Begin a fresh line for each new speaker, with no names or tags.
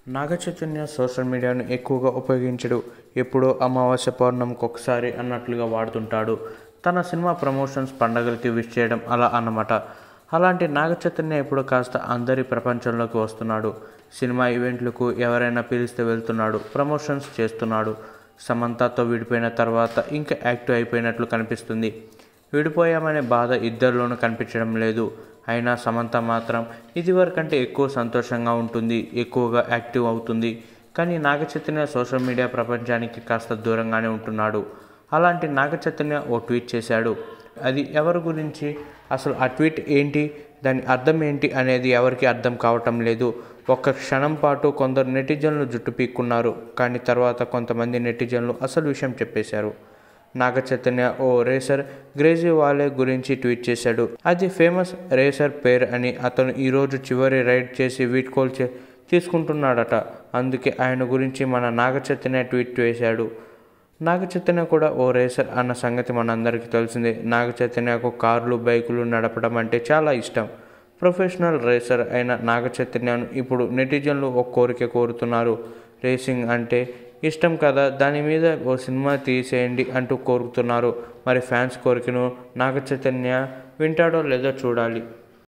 నాగ Chaitanya social మీడియాను ఎక్కువగా ఉపయోగించడు ఎప్పుడో అమావాస్య పౌర్ణమికి ఒకసారి అన్నట్లుగా వాడుతుంటాడు తన సినిమా ప్రమోషన్స్ పండగలకి విష్ చేయడం అలా అన్నమాట అలాంటి నాగ చైతన్య ఇప్పుడు కాస్త అందరి ప్రపంచంలోకి వస్తున్నాడు సినిమా ఈవెంట్లకు ఎవరైనా పిలిస్తే వెళ్తున్నాడు ప్రమోషన్స్ చేస్తున్నాడు సమంతతో విడిపోయిన తర్వాత ఇంకా యాక్టివ్ అయిపోయినట్లు కనిపిస్తుంది విడిపోయామనే బాధ ఇద్దరిలోనూ కనిపించడం లేదు అయినా సమంత మాత్రం ఇదివరకంటే ఎక్కువ సంతోషంగా ఉంటుంది ఎక్కువగా యాక్టివ్ అవుతుంది కానీ నాగ చైతన్య సోషల్ మీడియా ప్రపంచానికి కాస్త దూరంగానే ఉంటున్నాడు అలాంటి నాగ చైతన్య ఓ ట్వీట్ చేశాడు అది ఎవరి గురించి అసలు ఆ ట్వీట్ ఏంటి దాని అర్థం ఏంటి అనేది ఎవరికి అర్థం కావటం లేదు ఒక్క క్షణం పాటు కొందరు నెటిజన్లు జుట్టు పీక్కున్నారు కానీ తర్వాత కొంతమంది నెటిజన్లు అసలు విషయం చెప్పేశారు నాగ చైతన్య ఓ రేసర్ గ్రేజీ వాలే గురించి ట్వీట్ చేశాడు అది ఫేమస్ రేసర్ పేరు అని అతను ఈరోజు చివరి రైడ్ చేసి వీడ్కోల్ చే తీసుకుంటున్నాడట అందుకే ఆయన గురించి మన నాగ చైతన్య ట్వీట్ వేశాడు నాగ చైతన్య కూడా ఓ రేసర్ అన్న సంగతి మనందరికీ తెలిసిందే నాగ చైతన్యకు కార్లు బైకులు నడపడం అంటే చాలా ఇష్టం ప్రొఫెషనల్ రేసర్ అయిన నాగ చైతన్యను ఇప్పుడు నెటిజన్లు ఒక కోరిక కోరుతున్నారు రేసింగ్ అంటే ఇష్టం కదా దాని మీద ఓ సినిమా తీసేయండి అంటూ కోరుతున్నారు మరి ఫ్యాన్స్ కోరికను నాగ చైతన్య వింటాడో లేదో చూడాలి